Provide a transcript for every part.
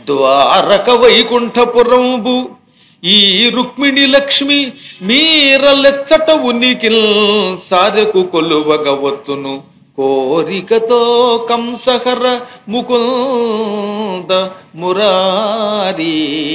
ద్వారక వైకుంఠపురంబు ఈ రుక్మిణి లక్ష్మి మీరలెచ్చట ఉనికిల్ సారెకు కొలువగవత్తును కోరికతో కంసహర ముకుంద మురారీ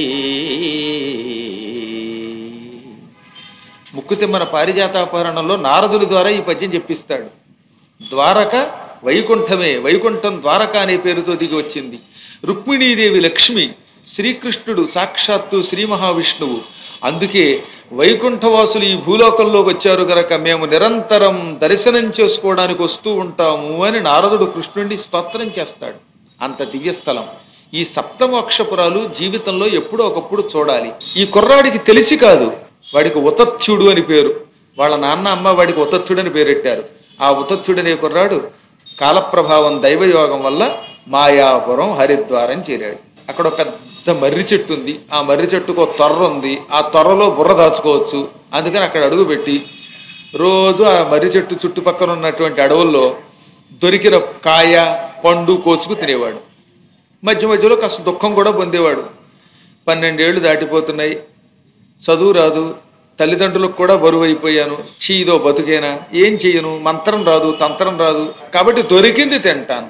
ముక్కుతిమ్మన పారిజాతాపహరణంలో నారదుడి ద్వారా ఈ పద్యం చెప్పిస్తాడు ద్వారక వైకుంఠమే వైకుంఠం ద్వారక అనే పేరుతో దిగి వచ్చింది రుక్మిణీదేవి లక్ష్మి శ్రీకృష్ణుడు సాక్షాత్తు శ్రీ మహావిష్ణువు అందుకే వైకుంఠవాసులు ఈ భూలోకంలోకి వచ్చారు గనక మేము నిరంతరం దర్శనం చేసుకోవడానికి వస్తూ ఉంటాము అని నారదుడు కృష్ణుడిని స్తోత్రం చేస్తాడు అంత దివ్యస్థలం ఈ సప్తమోక్షపురాలు జీవితంలో ఎప్పుడో ఒకప్పుడు చూడాలి ఈ కుర్రాడికి తెలిసి కాదు వాడికి ఉతత్యుడు అని పేరు వాళ్ళ నాన్న అమ్మ వాడికి ఉతత్యుడు అని పేరెట్టారు ఆ ఉతత్యుడు అనే కుర్రాడు కాలప్రభావం దైవయోగం వల్ల మాయాపురం హరిద్వారం చేరాడు అక్కడ ఒక పెద్ద మర్రి చెట్టు ఉంది ఆ మర్రి చెట్టుకు ఒక తొర్ర ఉంది ఆ తొర్రలో బుర్ర దాచుకోవచ్చు అందుకని అక్కడ అడుగు పెట్టి రోజు ఆ మర్రి చెట్టు చుట్టుపక్కల ఉన్నటువంటి అడవుల్లో దొరికిన కాయ పండు కోసుకు తినేవాడు మధ్య మధ్యలో కాస్త దుఃఖం కూడా పొందేవాడు పన్నెండేళ్లు దాటిపోతున్నాయి చదువు రాదు తల్లిదండ్రులకు కూడా బరువు అయిపోయాను చీదో బతుకేనా ఏం చెయ్యను మంత్రం రాదు తంత్రం రాదు కాబట్టి దొరికింది తింటాను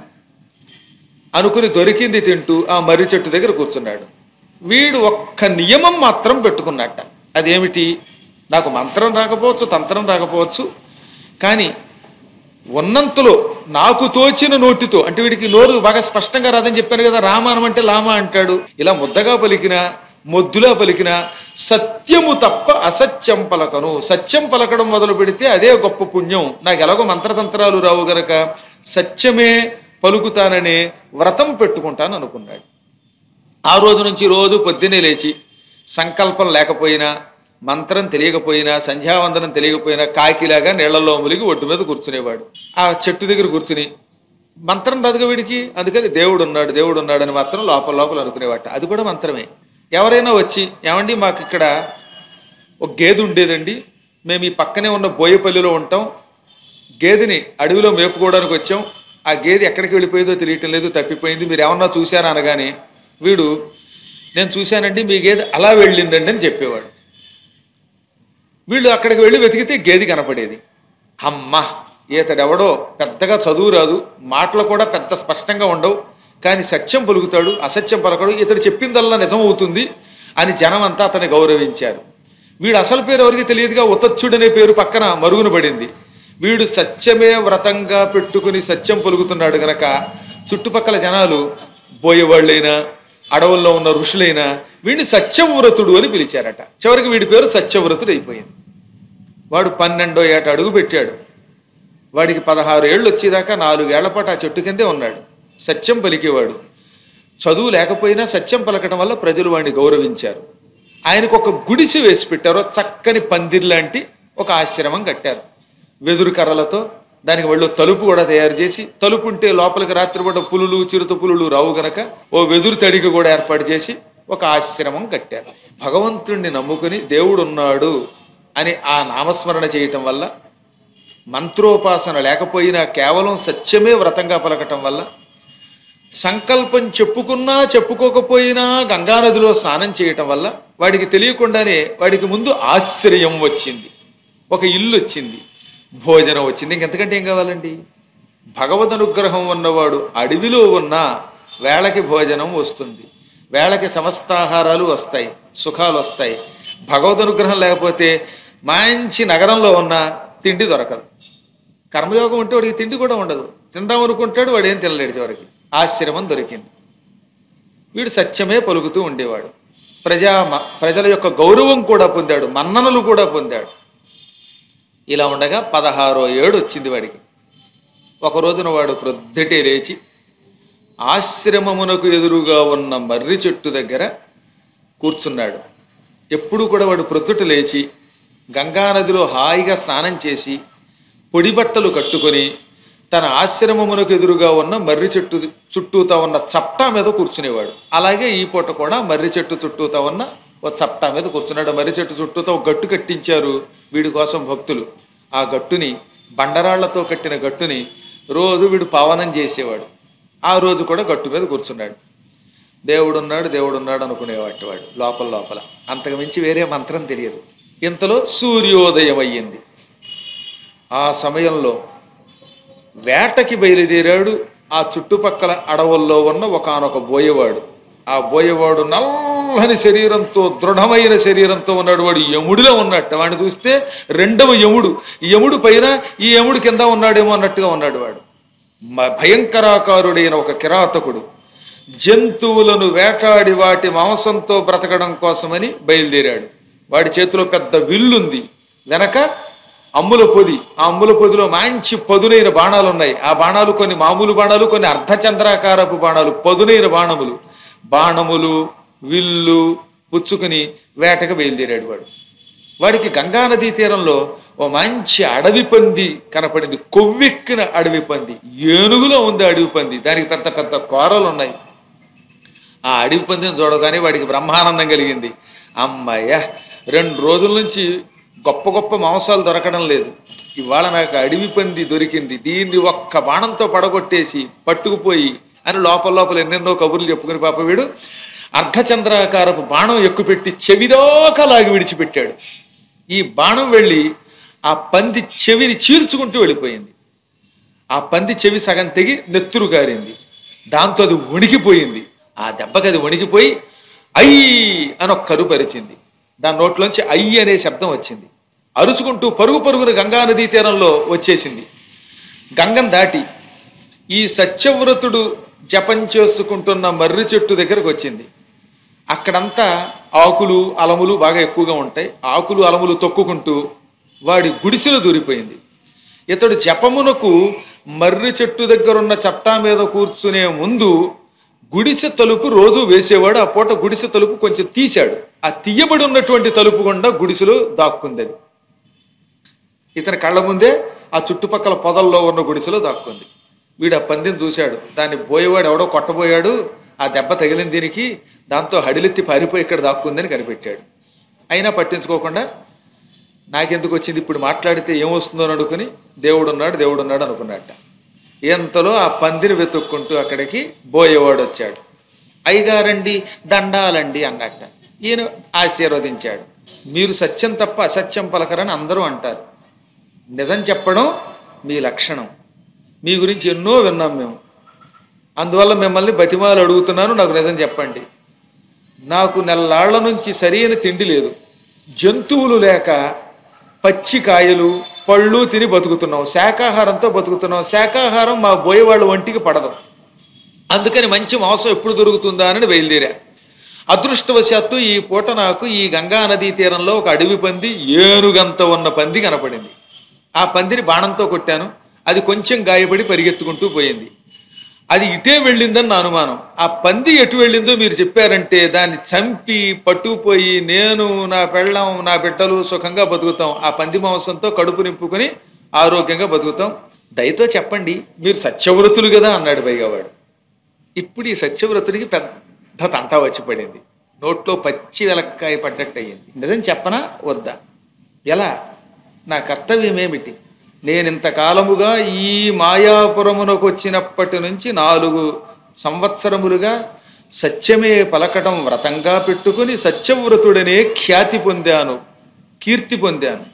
అనుకుని దొరికింది తింటూ ఆ మర్రి చెట్టు దగ్గర కూర్చున్నాడు వీడు ఒక్క నియమం మాత్రం పెట్టుకున్నట్ట అదేమిటి నాకు మంత్రం రాకపోవచ్చు తంత్రం రాకపోవచ్చు కానీ ఉన్నంతలో నాకు తోచిన నోటితో అంటే వీడికి నోరు బాగా స్పష్టంగా రాదని చెప్పాను కదా రామానం అంటే లామా అంటాడు ఇలా ముద్దగా పలికిన మొద్దులా పలికిన సత్యము తప్ప అసత్యం పలకను సత్యం పలకడం మొదలు పెడితే అదే గొప్ప పుణ్యం నాకు ఎలాగో మంత్రతంత్రాలు రావు గనక సత్యమే పలుకుతాననే వ్రతం పెట్టుకుంటాను అనుకున్నాడు ఆ రోజు నుంచి రోజు పొద్దున్నే లేచి సంకల్పం లేకపోయినా మంత్రం తెలియకపోయినా సంధ్యావందనం తెలియకపోయినా కాకిలాగా నీళ్లలో ములిగి ఒడ్డు మీద కూర్చునేవాడు ఆ చెట్టు దగ్గర కూర్చుని మంత్రం రాదుగా వీడికి అందుకని దేవుడు ఉన్నాడు దేవుడు ఉన్నాడని మాత్రం లోపల లోపల అనుకునేవాట అది కూడా మంత్రమే ఎవరైనా వచ్చి ఏమండి మాకు ఇక్కడ ఒక గేదె ఉండేదండి మేము ఈ పక్కనే ఉన్న బోయపల్లిలో ఉంటాం గేదెని అడవిలో మేపుకోవడానికి వచ్చాం ఆ గేదె ఎక్కడికి వెళ్ళిపోయిందో తెలియటం లేదు తప్పిపోయింది మీరు ఏమన్నా చూశారా అనగానే వీడు నేను చూశానండి మీ గేదె అలా వెళ్ళిందండి అని చెప్పేవాడు వీళ్ళు అక్కడికి వెళ్ళి వెతికితే గేదె కనపడేది అమ్మ ఈతడెవడో పెద్దగా చదువు రాదు మాటలు కూడా పెద్ద స్పష్టంగా ఉండవు కానీ సత్యం పలుకుతాడు అసత్యం పలకడు ఇతడు చెప్పిందల్లా నిజం అవుతుంది అని జనం అంతా అతన్ని గౌరవించారు వీడు అసలు పేరు ఎవరికి తెలియదుగా ఉతచ్చుడనే పేరు పక్కన మరుగున పడింది వీడు సత్యమే వ్రతంగా పెట్టుకుని సత్యం పలుకుతున్నాడు గనక చుట్టుపక్కల జనాలు బోయేవాళ్ళైనా అడవుల్లో ఉన్న ఋషులైనా వీడిని సత్యవ్రతుడు అని పిలిచారట చివరికి వీడి పేరు సత్యవ్రతుడు అయిపోయింది వాడు పన్నెండో ఏట అడుగు పెట్టాడు వాడికి పదహారు ఏళ్ళు వచ్చేదాకా నాలుగేళ్ల పాటు ఆ చెట్టు కిందే ఉన్నాడు సత్యం పలికేవాడు చదువు లేకపోయినా సత్యం పలకటం వల్ల ప్రజలు వాడిని గౌరవించారు ఆయనకు ఒక గుడిసె వేసి పెట్టారు చక్కని పందిర్ లాంటి ఒక ఆశ్రమం కట్టారు వెదురు కర్రలతో దానికి వాళ్ళు తలుపు కూడా తయారు చేసి తలుపు ఉంటే లోపలికి రాత్రిపూట పులులు చిరుత పులులు రావు గనక ఓ వెదురు తడిక కూడా ఏర్పాటు చేసి ఒక ఆశ్రమం కట్టారు భగవంతుణ్ణి నమ్ముకుని దేవుడు ఉన్నాడు అని ఆ నామస్మరణ చేయటం వల్ల మంత్రోపాసన లేకపోయినా కేవలం సత్యమే వ్రతంగా పలకటం వల్ల సంకల్పం చెప్పుకున్నా చెప్పుకోకపోయినా గంగానదిలో స్నానం చేయటం వల్ల వాడికి తెలియకుండానే వాడికి ముందు ఆశ్రయం వచ్చింది ఒక ఇల్లు వచ్చింది భోజనం వచ్చింది ఇంకెంతకంటే ఏం కావాలండి భగవద్ అనుగ్రహం ఉన్నవాడు అడవిలో ఉన్న వేళకి భోజనం వస్తుంది వేళకి సమస్తాహారాలు వస్తాయి సుఖాలు వస్తాయి భగవద్ అనుగ్రహం లేకపోతే మంచి నగరంలో ఉన్న తిండి దొరకదు కర్మయోగం ఉంటే వాడికి తిండి కూడా ఉండదు తిందాం అనుకుంటాడు వాడు ఏం తినలేడు చివరికి ఆశ్రమం దొరికింది వీడు సత్యమే పలుకుతూ ఉండేవాడు ప్రజా మ- ప్రజల యొక్క గౌరవం కూడా పొందాడు మన్ననలు కూడా పొందాడు ఇలా ఉండగా పదహారో ఏడు వచ్చింది వాడికి ఒక రోజున వాడు ప్రొద్దుటే లేచి ఆశ్రమమునకు ఎదురుగా ఉన్న మర్రి చెట్టు దగ్గర కూర్చున్నాడు ఎప్పుడు కూడా వాడు ప్రొద్దుట లేచి గంగానదిలో హాయిగా స్నానం చేసి పొడి బట్టలు కట్టుకొని తన ఆశ్రమమునకు ఎదురుగా ఉన్న మర్రి చెట్టు చుట్టూతా ఉన్న చప్టా మీద కూర్చునేవాడు అలాగే ఈ పూట కూడా మర్రి చెట్టు చుట్టూతా ఉన్న ఒక చప్టా మీద కూర్చున్నాడు ఆ మర్రి చెట్టు చుట్టూతా ఒక గట్టు కట్టించారు వీడి కోసం భక్తులు ఆ గట్టుని బండరాళ్లతో కట్టిన గట్టుని రోజు వీడు పావనం చేసేవాడు ఆ రోజు కూడా గట్టు మీద కూర్చున్నాడు దేవుడున్నాడు దేవుడున్నాడు అనుకునేవాటి వాడు లోపల లోపల అంతకు మించి వేరే మంత్రం తెలియదు ఇంతలో సూర్యోదయం అయ్యింది ఆ సమయంలో వేటకి బయలుదేరాడు ఆ చుట్టుపక్కల అడవుల్లో ఉన్న ఒకానొక బోయవాడు ఆ బోయవాడు నల్లని శరీరంతో దృఢమైన శరీరంతో ఉన్నాడు వాడు యముడిలో ఉన్నట్టు వాడిని చూస్తే రెండవ యముడు ఈ యముడు పైన ఈ యముడు కింద ఉన్నాడేమో అన్నట్టుగా ఉన్నాడు వాడు మ- భయంకరాకారుడైన ఒక కిరాతకుడు జంతువులను వేటాడి వాటి మాంసంతో బ్రతకడం కోసమని బయలుదేరాడు వాడి చేతిలో పెద్ద విల్లుంది వెనక అమ్ముల పొది ఆ అమ్ముల పొదిలో మంచి పదునైన బాణాలు ఉన్నాయి ఆ బాణాలు కొన్ని మామూలు బాణాలు కొన్ని అర్ధచంద్రాకారపు బాణాలు పదునైన బాణములు బాణములు విల్లు పుచ్చుకుని వేటకు బయలుదేరాడు వాడు వాడికి గంగానదీ తీరంలో ఓ మంచి అడవి పంది కనపడింది కొవ్వెక్కిన అడవి పంది ఏనుగులో ఉంది అడవి పంది దానికి పెద్ద పెద్ద కోరలు ఉన్నాయి ఆ అడవి పందిని చూడగానే వాడికి బ్రహ్మానందం కలిగింది అమ్మయ్య రెండు రోజుల నుంచి గొప్ప గొప్ప మాంసాలు దొరకడం లేదు ఇవాళ నాకు అడవి పంది దొరికింది దీన్ని ఒక్క బాణంతో పడగొట్టేసి పట్టుకుపోయి అని లోపల లోపల ఎన్నెన్నో కబుర్లు చెప్పుకుని పాప వీడు అర్ధచంద్రాకారపు బాణం ఎక్కుపెట్టి చెవిదాకా లాగి విడిచిపెట్టాడు ఈ బాణం వెళ్ళి ఆ పంది చెవిని చీల్చుకుంటూ వెళ్ళిపోయింది ఆ పంది చెవి సగం తెగి నెత్తురు కారింది దాంతో అది వణికిపోయింది ఆ దెబ్బకి అది వణికిపోయి అయ్యి అని ఒక కరు పరిచింది దాని నోట్లోంచి అయ్యి అనే శబ్దం వచ్చింది అరుచుకుంటూ పరుగు పరుగున గంగానదీ తీరంలో వచ్చేసింది గంగం దాటి ఈ సత్యవ్రతుడు జపం చేసుకుంటున్న మర్రి చెట్టు దగ్గరకు వచ్చింది అక్కడంతా ఆకులు అలములు బాగా ఎక్కువగా ఉంటాయి ఆకులు అలములు తొక్కుకుంటూ వాడి గుడిసెలో దూరిపోయింది ఇతడు జపమునకు మర్రి చెట్టు దగ్గర ఉన్న చట్టా మీద కూర్చునే ముందు గుడిసె తలుపు రోజు వేసేవాడు ఆ పూట గుడిసె తలుపు కొంచెం తీశాడు ఆ తీయబడి ఉన్నటువంటి తలుపు గుండా గుడిసెలో దాక్కుంది అది ఇతని కళ్ళ ముందే ఆ చుట్టుపక్కల పొదల్లో ఉన్న గుడిసెలో దాక్కుంది వీడు ఆ పందిని చూశాడు దాన్ని పోయేవాడు ఎవడో కొట్టబోయాడు ఆ దెబ్బ తగిలిన దీనికి దాంతో హడిలెత్తి పారిపోయి ఇక్కడ దాక్కుందని కనిపెట్టాడు అయినా పట్టించుకోకుండా నాకెందుకు వచ్చింది ఇప్పుడు మాట్లాడితే ఏమొస్తుందో అని అనుకుని దేవుడు ఉన్నాడు దేవుడు ఉన్నాడు అనుకున్నట్ట ఎంతలో ఆ పందిని వెతుక్కుంటూ అక్కడికి బోయేవాడు వచ్చాడు అయ్యగారండి దండాలండి అన్నట్ట ఈయన ఆశీర్వదించాడు మీరు సత్యం తప్ప అసత్యం పలకరని అందరూ అంటారు నిజం చెప్పడం మీ లక్షణం మీ గురించి ఎన్నో విన్నాం మేము అందువల్ల మిమ్మల్ని బతిమాలు అడుగుతున్నాను నాకు నిజం చెప్పండి నాకు నెల్లాళ్ల నుంచి సరైన తిండి లేదు జంతువులు లేక పచ్చి కాయలు పళ్ళు తిని బతుకుతున్నాం శాకాహారంతో బతుకుతున్నాం శాకాహారం మా బోయేవాళ్ళ ఒంటికి పడదు అందుకని మంచి మాంసం ఎప్పుడు దొరుకుతుందా అని బయలుదేరా అదృష్టవశాత్తు ఈ పూట నాకు ఈ గంగా నదీ తీరంలో ఒక అడవి పంది ఏనుగంత ఉన్న పంది కనపడింది ఆ పందిని బాణంతో కొట్టాను అది కొంచెం గాయపడి పరిగెత్తుకుంటూ పోయింది అది ఇటే వెళ్ళిందని నా అనుమానం ఆ పంది ఎటు వెళ్ళిందో మీరు చెప్పారంటే దాన్ని చంపి పట్టుకుపోయి నేను నా పెళ్ళం నా బిడ్డలు సుఖంగా బతుకుతాం ఆ పంది మాంసంతో కడుపు నింపుకొని ఆరోగ్యంగా బతుకుతాం దయతో చెప్పండి మీరు సత్యవ్రతులు కదా అన్నాడు పైగా వాడు ఇప్పుడు ఈ సత్యవ్రతుడికి పెద్ద తంట వచ్చి పడింది నోట్లో పచ్చి వెలక్కాయ పడ్డట్టు అయ్యింది నిజం చెప్పనా వద్దా ఎలా నా కర్తవ్యం ఏమిటి నేను ఇంతకాలముగా ఈ మాయాపురమునకు వచ్చినప్పటి నుంచి నాలుగు సంవత్సరములుగా సత్యమే పలకటం వ్రతంగా పెట్టుకుని సత్యవ్రతుడనే ఖ్యాతి పొందాను కీర్తి పొందాను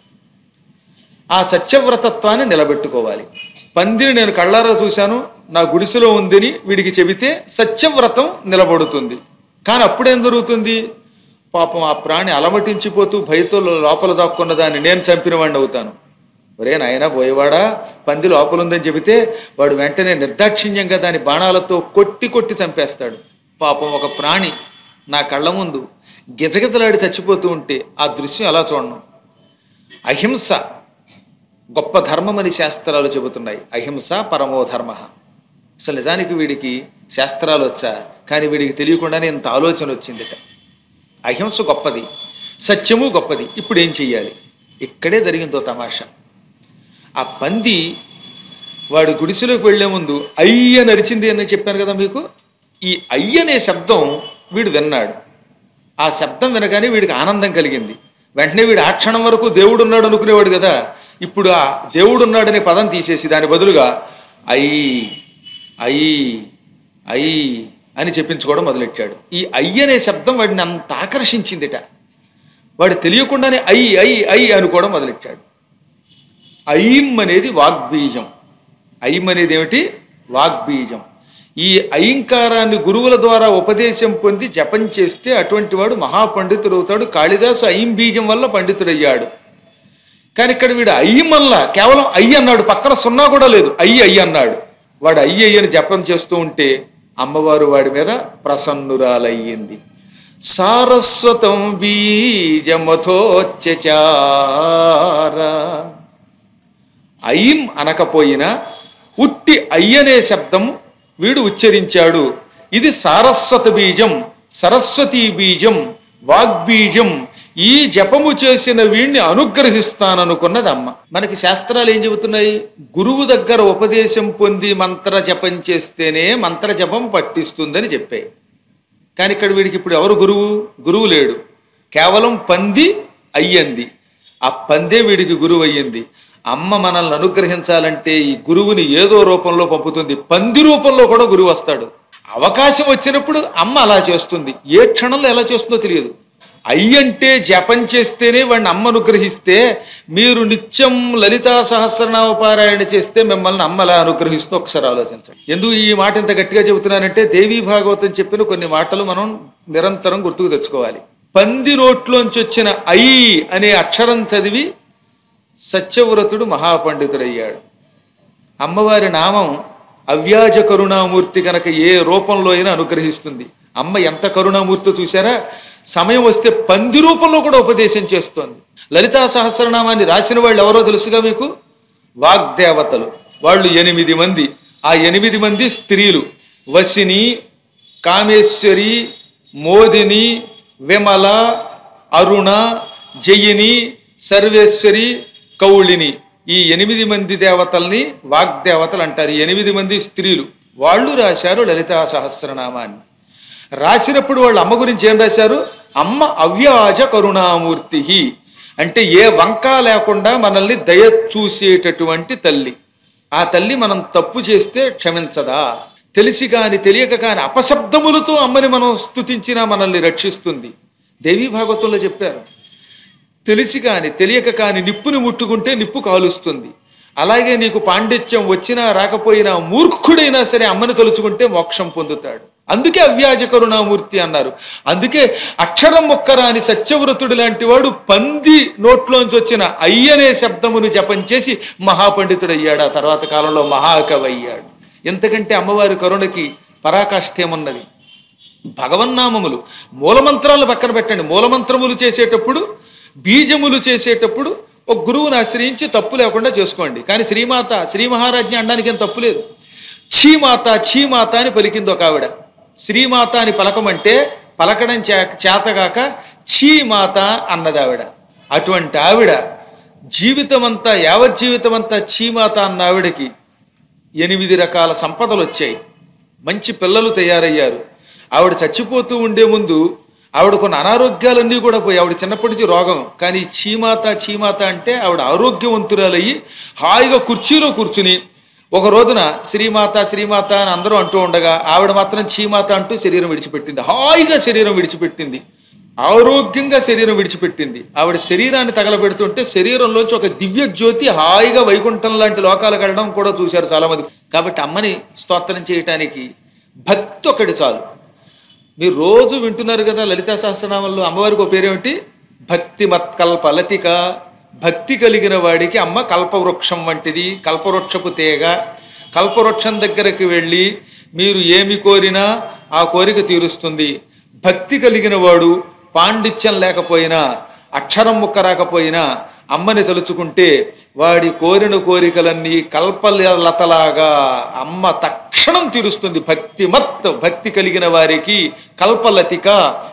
ఆ సత్యవ్రతత్వాన్ని నిలబెట్టుకోవాలి పందిని నేను కళ్ళారా చూశాను నా గుడిసెలో ఉందని వీడికి చెబితే సత్యవ్రతం నిలబడుతుంది కానీ అప్పుడేం జరుగుతుంది పాపం ఆ ప్రాణి అలమటించిపోతూ భయతో లోపల దాక్కున్న దాన్ని నేను చంపిన వాడిని అవుతాను ఒరే నాయనా పోయేవాడా పంది లోపల ఉందని చెబితే వాడు వెంటనే నిర్దాక్షిణ్యంగా దాని బాణాలతో కొట్టి కొట్టి చంపేస్తాడు పాపం ఒక ప్రాణి నా కళ్ళ ముందు గిజగిజలాడి చచ్చిపోతూ ఉంటే ఆ దృశ్యం ఎలా చూడను అహింస గొప్ప ధర్మమని శాస్త్రాలు చెబుతున్నాయి అహింస పరమో ధర్మ అసలు నిజానికి వీడికి శాస్త్రాలు వచ్చా కానీ వీడికి తెలియకుండానే ఇంత ఆలోచన వచ్చిందిట అహింస గొప్పది సత్యము గొప్పది ఇప్పుడు ఏం చెయ్యాలి ఇక్కడే జరిగిందో తమాషా ఆ పంది వాడు గుడిసెలోకి వెళ్లే ముందు అయ్య నరిచింది అని చెప్పాను కదా మీకు ఈ అయ్య అనే శబ్దం వీడు విన్నాడు ఆ శబ్దం వినగానే వీడికి ఆనందం కలిగింది వెంటనే వీడు ఆ క్షణం వరకు దేవుడు ఉన్నాడు అనుకునేవాడు కదా ఇప్పుడు ఆ దేవుడు ఉన్నాడనే పదం తీసేసి దాని బదులుగా అయి అయి అయి అని చెప్పించుకోవడం మొదలెట్టాడు ఈ అయ్య అనే శబ్దం వాడిని అంత ఆకర్షించిందిట వాడు తెలియకుండానే ఐ ఐ ఐ అనుకోవడం మొదలెట్టాడు ఐం అనేది వాగ్బీజం ఐం అనేది ఏమిటి వాగ్బీజం ఈ ఐంకారాన్ని గురువుల ద్వారా ఉపదేశం పొంది జపం చేస్తే అటువంటి వాడు మహాపండితుడు అవుతాడు కాళిదాసు ఐం బీజం వల్ల పండితుడయ్యాడు కానీ ఇక్కడ వీడు అయ్యి మల్ల కేవలం అయ్యి అన్నాడు పక్కన సున్నా కూడా లేదు అయ్యి అయ్యి అన్నాడు వాడు అయ్యి అయ్యని జపం చేస్తూ ఉంటే అమ్మవారు వాడి మీద ప్రసన్నురాలయ్యింది సారస్వతం బీజమథోచ్చచార ఐం అనకపోయినా ఉట్టి అయ్యనే శబ్దం వీడు ఉచ్చరించాడు ఇది సారస్వత బీజం సరస్వతీ బీజం వాగ్బీజం ఈ జపము చేసిన వీణ్ణి అనుగ్రహిస్తాననుకున్నది అమ్మ మనకి శాస్త్రాలు ఏం చెబుతున్నాయి గురువు దగ్గర ఉపదేశం పొంది మంత్ర జపం చేస్తేనే మంత్ర జపం పట్టిస్తుందని చెప్పాయి కానీ ఇక్కడ వీడికి ఇప్పుడు ఎవరు గురువు గురువు లేడు కేవలం పంది అయ్యింది ఆ పందే వీడికి గురువు అయ్యింది అమ్మ మనల్ని అనుగ్రహించాలంటే ఈ గురువుని ఏదో రూపంలో పంపుతుంది పంది రూపంలో కూడా గురువు వస్తాడు అవకాశం వచ్చినప్పుడు అమ్మ అలా చేస్తుంది ఏ క్షణంలో ఎలా చేస్తుందో తెలియదు అయ్యంటే జపం చేస్తేనే వాడిని అమ్మ అనుగ్రహిస్తే మీరు నిత్యం లలితా సహస్రనామ పారాయణ చేస్తే మిమ్మల్ని అమ్మ అలా అనుగ్రహిస్తూ ఒకసారి ఆలోచించండి ఎందుకు ఈ మాట ఇంత గట్టిగా చెబుతున్నానంటే దేవీ భాగవతం చెప్పిన కొన్ని మాటలు మనం నిరంతరం గుర్తుకు తెచ్చుకోవాలి పంది నోట్లోంచి వచ్చిన ఐ అనే అక్షరం చదివి సత్యవ్రతుడు మహాపండితుడయ్యాడు అమ్మవారి నామం అవ్యాజ కరుణామూర్తి కనుక ఏ రూపంలో అయినా అనుగ్రహిస్తుంది అమ్మ ఎంత కరుణామూర్తి చూసారా సమయం వస్తే పంది రూపంలో కూడా ఉపదేశం చేస్తోంది లలితా సహస్రనామాన్ని రాసిన వాళ్ళు ఎవరో తెలుసుగా మీకు వాగ్దేవతలు వాళ్ళు ఎనిమిది మంది ఆ ఎనిమిది మంది స్త్రీలు వసిని కామేశ్వరి మోదిని విమల అరుణ జయిని సర్వేశ్వరి కౌళిని ఈ ఎనిమిది మంది దేవతల్ని వాగ్దేవతలు అంటారు ఈ ఎనిమిది మంది స్త్రీలు వాళ్ళు రాశారు లలితా సహస్రనామాన్ని రాసినప్పుడు వాళ్ళ అమ్మ గురించి ఏం రాశారు అమ్మ అవ్యాజ కరుణామూర్తి అంటే ఏ వంక లేకుండా మనల్ని దయ చూసేటటువంటి తల్లి ఆ తల్లి మనం తప్పు చేస్తే క్షమించదా తెలిసి కాని తెలియక కాని అపశబ్దములతో అమ్మని మనం స్తుతించినా మనల్ని రక్షిస్తుంది దేవీ భాగవతంలో చెప్పారు తెలిసి కాని తెలియక కాని నిప్పుని ముట్టుకుంటే నిప్పు కాలుస్తుంది అలాగే నీకు పాండిత్యం వచ్చినా రాకపోయినా మూర్ఖుడైనా సరే అమ్మని తలుచుకుంటే మోక్షం పొందుతాడు అందుకే అవ్యాజ కరుణామూర్తి అన్నారు అందుకే అక్షరం మొక్కరాని సత్యవ్రతుడు లాంటి వాడు పంది నోట్లోంచి వచ్చిన అయ్యనే శబ్దమును జపం చేసి మహాపండితుడయ్యాడు ఆ తర్వాత కాలంలో మహాకవి అయ్యాడు ఎంతకంటే అమ్మవారి కరుణకి పరాకాష్ఠ్యమున్నది భగవన్నామములు మూలమంత్రాలు పక్కన పెట్టండి మూలమంత్రములు చేసేటప్పుడు బీజములు చేసేటప్పుడు ఒక గురువుని ఆశ్రయించి తప్పు లేకుండా చేసుకోండి కానీ శ్రీమాత శ్రీ మహారాజ్ఞి అనడానికి ఏం తప్పు లేదు ఛీమాత ఛీమాత అని పలికింది ఒక ఆవిడ శ్రీమాత అని పలకమంటే పలకడం చే చేతగాక ఛీమాత అన్నది ఆవిడ అటువంటి ఆవిడ జీవితమంతా యావత్ జీవితమంతా ఛీమాత అన్న ఆవిడకి ఎనిమిది రకాల సంపదలు వచ్చాయి మంచి పిల్లలు తయారయ్యారు ఆవిడ చచ్చిపోతూ ఉండే ముందు ఆవిడ కొన్ని అనారోగ్యాలన్నీ కూడా పోయి ఆవిడ చిన్నప్పటి నుంచి రోగం కానీ ఈ చీమాత చీమాత అంటే ఆవిడ ఆరోగ్యవంతురాలయ్యి హాయిగా కుర్చీలో కూర్చుని ఒక రోజున శ్రీమాత శ్రీమాత అని అందరూ అంటూ ఉండగా ఆవిడ మాత్రం చీమాత అంటూ శరీరం విడిచిపెట్టింది హాయిగా శరీరం విడిచిపెట్టింది ఆరోగ్యంగా శరీరం విడిచిపెట్టింది ఆవిడ శరీరాన్ని తగలబెడుతుంటే శరీరంలోంచి ఒక దివ్య జ్యోతి హాయిగా వైకుంఠం లాంటి లోకాలకు వెళ్ళడం కూడా చూశారు చాలామంది కాబట్టి అమ్మని స్తోత్రం చేయటానికి భక్తి ఒకటి చాలు మీరు రోజు వింటున్నారు కదా లలితా సహస్రనామంలో అమ్మవారికి ఒక పేరేమిటి భక్తి మత్కల్ప లతిక భక్తి కలిగిన వాడికి అమ్మ కల్పవృక్షం వంటిది కల్పవృక్షపు తీగ కల్పవృక్షం దగ్గరికి వెళ్ళి మీరు ఏమి కోరినా ఆ కోరిక తీరుస్తుంది భక్తి కలిగిన వాడు పాండిత్యం లేకపోయినా అక్షరం ముక్క రాకపోయినా అమ్మని తలుచుకుంటే వాడి కోరిన కోరికలన్నీ కల్పలతలాగా అమ్మ తక్షణం తీరుస్తుంది భక్తి మత్ భక్తి కలిగిన వారికి కల్పలతిక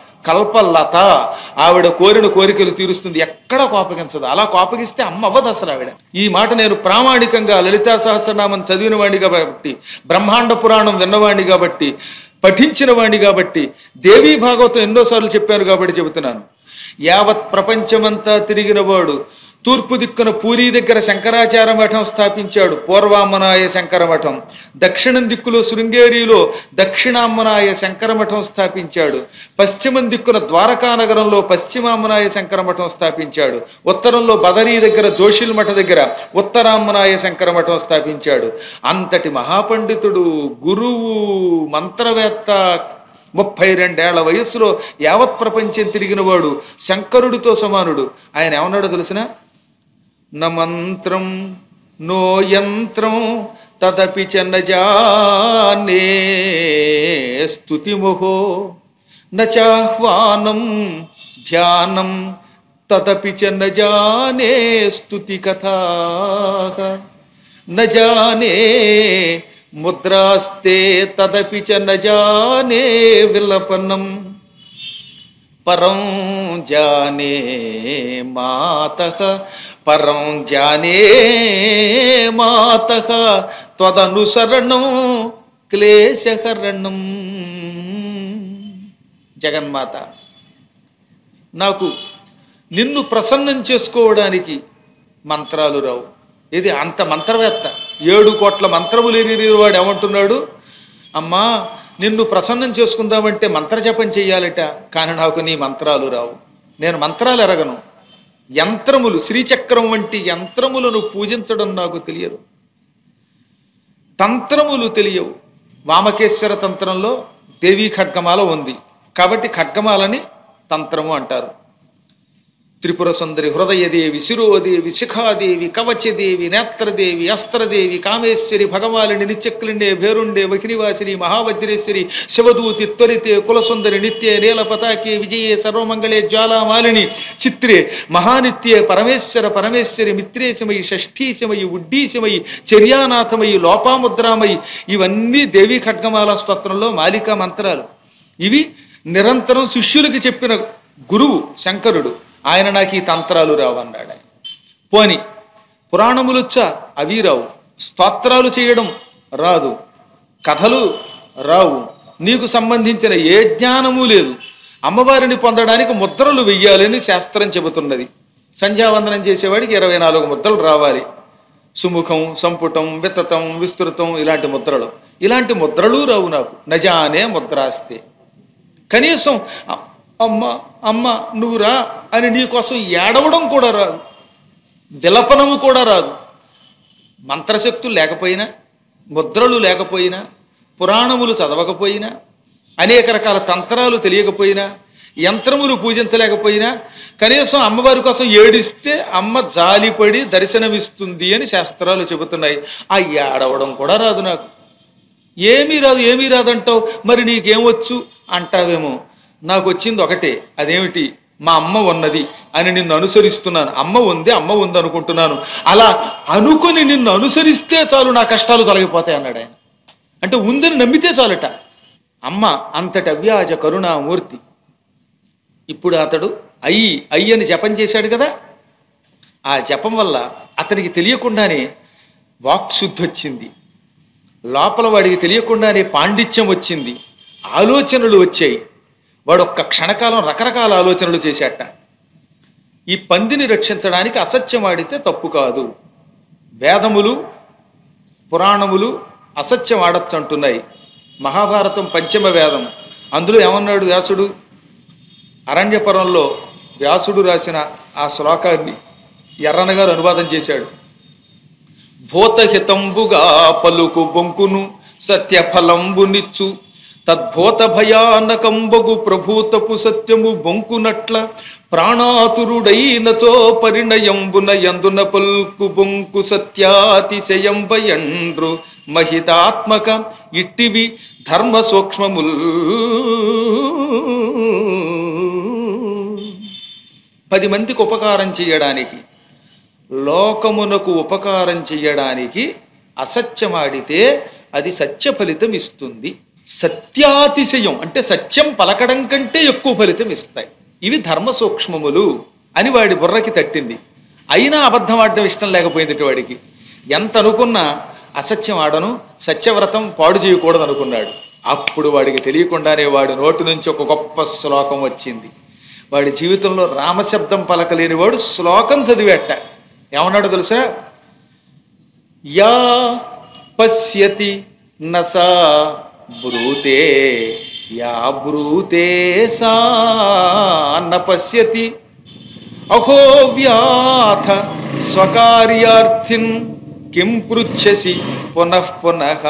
కల్పలత ఆవిడ కోరిన కోరికలు తీరుస్తుంది ఎక్కడ కోపగించదు అలా కోపగిస్తే అమ్మ అవ్వదు అసలు ఆవిడ ఈ మాట నేను ప్రామాణికంగా లలితా సహస్రనామం చదివిన వాడిని కాబట్టి బ్రహ్మాండ పురాణం విన్నవాడిని కాబట్టి పఠించిన వాడిని కాబట్టి దేవీ భాగవతం ఎన్నోసార్లు చెప్పాను కాబట్టి చెబుతున్నాను యావత్ ప్రపంచమంతా తిరిగిన వాడు తూర్పు దిక్కున పూరి దగ్గర శంకరాచార్య మఠం స్థాపించాడు పూర్వామ్మనాయ శంకర మఠం దక్షిణం దిక్కులో శృంగేరిలో దక్షిణామ్మనాయ శంకర మఠం స్థాపించాడు పశ్చిమం దిక్కున ద్వారకా నగరంలో పశ్చిమామ్మనాయ శంకర మఠం స్థాపించాడు ఉత్తరంలో బదరీ దగ్గర జోషిల్ మఠ దగ్గర ఉత్తరామ్మనాయ శంకర మఠం స్థాపించాడు అంతటి మహాపండితుడు గురువు మంత్రవేత్త ముప్పై రెండేళ్ల వయస్సులో యావత్ ప్రపంచం తిరిగినవాడు శంకరుడితో సమానుడు ఆయన ఏమన్నాడో తెలిసిన న మంత్రం నో యంత్రం తదపి చన్నజానే స్తుతిముహో నాహ్వానం ధ్యానం తదపి చన్నజానే స్తుతి కథా न जाने ముద్రాస్తే తదపి చ న జానే విలపనం పరం జానే మాత పరం జానే మాత త్వదనుసరణం క్లేశహరణం జగన్మాత నాకు నిన్ను ప్రసన్నం చేసుకోవడానికి మంత్రాలు రావు ఇది అంత మంత్రవేత్త ఏడు కోట్ల మంత్రములు ఎరిగిన వాడు ఏమంటున్నాడు అమ్మా నిన్ను ప్రసన్నం చేసుకుందామంటే మంత్రజపం చెయ్యాలట కానీ నాకు నీ మంత్రాలు రావు నేను మంత్రాలు ఎరగను యంత్రములు శ్రీచక్రం వంటి యంత్రములను పూజించడం నాకు తెలియదు తంత్రములు తెలియవు వామకేశ్వర తంత్రంలో దేవీ ఖడ్గమాల ఉంది కాబట్టి ఖడ్గమాలని తంత్రము అంటారు త్రిపుర సుందరి హృదయదేవి శిరోదేవి శిఖాదేవి కవచదేవి నేత్రదేవి అస్త్రదేవి కామేశ్వరి భగవాలిని నిత్యక్లిండే భేరుండే వకినివాసిని మహావజ్రేశ్వరి శివదూతి త్వరితే కులసుందరి నిత్యే నీల పతాకే విజయే సర్వమంగళే జ్వాలామాలిని చిత్రే మహానిత్యే పరమేశ్వర పరమేశ్వరి మిత్రేశమయి షష్ఠీశమయి ఉడ్డీశమయి చర్యానాథమయి లోపాముద్రామయి ఇవన్నీ దేవి ఖడ్గమాల స్తోత్రంలో మాలికా మంత్రాలు ఇవి నిరంతరం శిష్యులకి చెప్పిన గురువు శంకరుడు ఆయన నాకు ఈ తంత్రాలు రావన్నాడు ఆయన పోని పురాణములు వచ్చా అవి రావు స్తోత్రాలు చేయడం రాదు కథలు రావు నీకు సంబంధించిన ఏ జ్ఞానము లేదు అమ్మవారిని పొందడానికి ముద్రలు వెయ్యాలని శాస్త్రం చెబుతున్నది సంధ్యావందనం చేసేవాడికి ఇరవై నాలుగు ముద్రలు రావాలి సుముఖం సంపుటం విత్తతం విస్తృతం ఇలాంటి ముద్రలు ఇలాంటి ముద్రలు రావు నాకు నజానే ముద్రాస్తే కనీసం అ- అమ్మ అమ్మ నువ్వు రా అని నీ కోసం ఏడవడం కూడా రాదు విలపనము కూడా రాదు మంత్రశక్తులు లేకపోయినా ముద్రలు లేకపోయినా పురాణములు చదవకపోయినా అనేక రకాల తంత్రాలు తెలియకపోయినా యంత్రములు పూజించలేకపోయినా కనీసం అమ్మవారి కోసం ఏడిస్తే అమ్మ జాలిపడి దర్శనమిస్తుంది అని శాస్త్రాలు చెబుతున్నాయి ఆ ఏడవడం కూడా రాదు నాకు ఏమీ రాదు ఏమీ రాదంటావు మరి నీకేమొచ్చు అంటావేమో నాకు వచ్చింది ఒకటే అదేమిటి మా అమ్మ ఉన్నది అని నిన్ను అనుసరిస్తున్నాను అమ్మ ఉంది అమ్మ ఉంది అనుకుంటున్నాను అలా అనుకొని నిన్ను అనుసరిస్తే చాలు నా కష్టాలు తొలగిపోతాయి అన్నాడు ఆయన అంటే ఉందని నమ్మితే చాలట అమ్మ అంతటి అవ్యాజ కరుణామూర్తి ఇప్పుడు అతడు అయ్యి అయ్యి అని జపం చేశాడు కదా ఆ జపం వల్ల అతనికి తెలియకుండానే వాక్శుద్ధి వచ్చింది లోపల వాడికి తెలియకుండానే పాండిత్యం వచ్చింది ఆలోచనలు వచ్చాయి వాడు ఒక్క క్షణకాలం రకరకాల ఆలోచనలు చేశాట ఈ పందిని రక్షించడానికి అసత్యం ఆడితే తప్పు కాదు వేదములు పురాణములు అసత్యం ఆడచ్చు అంటున్నాయి మహాభారతం పంచమ వేదం అందులో ఏమన్నాడు వ్యాసుడు అరణ్యపురంలో వ్యాసుడు రాసిన ఆ శ్లోకాన్ని ఎర్రన గారు అనువాదం చేశాడు భూతహితంబుగా పలుకు బొంకును సత్యఫలంబునిచ్చు తద్భూత భయానకంబగు ప్రభూతపు సత్యము బొంకునట్ల ప్రాణాతురుడైనచో పరిణయంబున యందున పల్కు బొంకు సత్యాతిశయంబయండ్రు మహితాత్మక ఇట్టివి ధర్మ సూక్ష్మముల్ పది మందికి ఉపకారం చేయడానికి లోకమునకు ఉపకారం చెయ్యడానికి అసత్యమాడితే అది సత్య ఫలితం ఇస్తుంది సత్యాతిశయం అంటే సత్యం పలకడం కంటే ఎక్కువ ఫలితం ఇస్తాయి ఇవి ధర్మ సూక్ష్మములు అని వాడి బుర్రకి తట్టింది అయినా అబద్ధం ఆడడం ఇష్టం లేకపోయింది వాడికి ఎంత అనుకున్నా అసత్యం ఆడను సత్యవ్రతం పాడు చేయకూడదు అనుకున్నాడు అప్పుడు వాడికి తెలియకుండానే వాడి నోటి నుంచి ఒక గొప్ప శ్లోకం వచ్చింది వాడి జీవితంలో రామశబ్దం పలకలేని వాడు శ్లోకం చదివేట ఏమన్నాడు తెలుసా యా పశ్యతి నసా బ్రూతే యా బ్రూతే సా న పశ్యతి అహో వ్యాథ స్వకార్యార్థిన్ కిం పృచ్ఛసి పునః పునః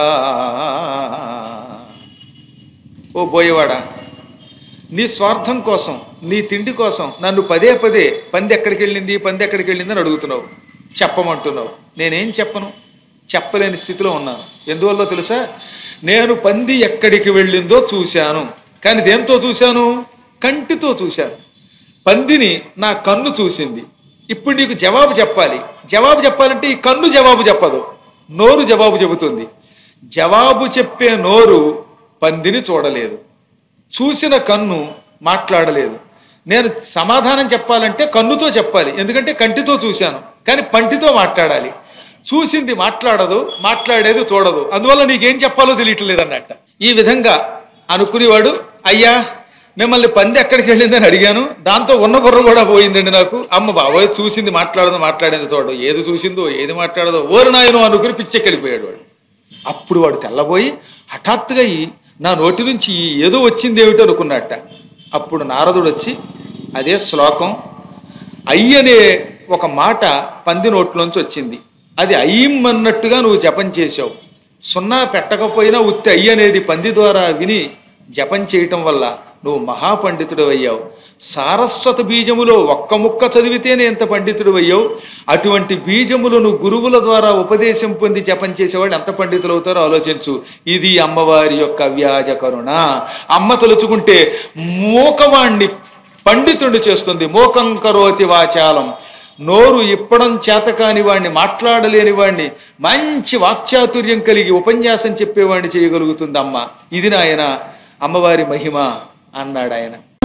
ఓ బోయేవాడా నీ స్వార్థం కోసం నీ తిండి కోసం నన్ను పదే పదే పంది ఎక్కడికి వెళ్ళింది పంది ఎక్కడికి వెళ్ళింది అని అడుగుతున్నావు చెప్పమంటున్నావు నేనేం చెప్పను చెప్పలేని స్థితిలో ఉన్నాను ఎందువల్ల తెలుసా నేను పంది ఎక్కడికి వెళ్ళిందో చూశాను కానీ దేంతో చూశాను కంటితో చూశాను పందిని నా కన్ను చూసింది ఇప్పుడు నీకు జవాబు చెప్పాలి జవాబు చెప్పాలంటే ఈ కన్ను జవాబు చెప్పదు నోరు జవాబు చెబుతుంది జవాబు చెప్పే నోరు పందిని చూడలేదు చూసిన కన్ను మాట్లాడలేదు నేను సమాధానం చెప్పాలంటే కన్నుతో చెప్పాలి ఎందుకంటే కంటితో చూశాను కానీ పంటితో మాట్లాడాలి చూసింది మాట్లాడదు మాట్లాడేది చూడదు అందువల్ల నీకేం చెప్పాలో తెలియట్లేదు అన్నట్ట ఈ విధంగా అనుకునేవాడు అయ్యా మిమ్మల్ని పంది ఎక్కడికి వెళ్ళిందని అడిగాను దాంతో ఉన్న బుర్ర కూడా పోయిందండి నాకు అమ్మ బాబోయ్ చూసింది మాట్లాడదు మాట్లాడేది చూడదు ఏది చూసిందో ఏది మాట్లాడదో ఓరు నాయనో అనుకుని పిచ్చెక్కెళ్ళిపోయాడు వాడు అప్పుడు వాడు తెల్లబోయి హఠాత్తుగా ఈ నా నోటి నుంచి ఈ ఏదో వచ్చింది ఏమిటో అనుకున్నట్ట అప్పుడు నారదుడు వచ్చి అదే శ్లోకం అయ్యనే ఒక మాట పంది నోట్లోంచి వచ్చింది అది అయ్యం అన్నట్టుగా నువ్వు జపం చేసావు సున్నా పెట్టకపోయినా ఉత్తి అయ్యి అనేది పంది ద్వారా విని జపం చేయటం వల్ల నువ్వు మహాపండితుడు అయ్యావు సారస్వత బీజములో ఒక్క ముక్క చదివితేనే ఎంత పండితుడు అయ్యావు అటువంటి బీజములను గురువుల ద్వారా ఉపదేశం పొంది జపం చేసేవాళ్ళు ఎంత పండితులు అవుతారో ఆలోచించు ఇది అమ్మవారి యొక్క వ్యాజ కరుణ అమ్మ తలుచుకుంటే మూకవాణ్ణి పండితుడిని చేస్తుంది మోకం కరోతి వాచాలం నోరు ఇప్పడం చేతకాని వాణ్ణి మాట్లాడలేని వాణ్ణి మంచి వాక్చాతుర్యం కలిగి ఉపన్యాసం చెప్పేవాణ్ణి చేయగలుగుతుంది అమ్మ ఇది నాయన అమ్మవారి మహిమ అన్నాడు ఆయన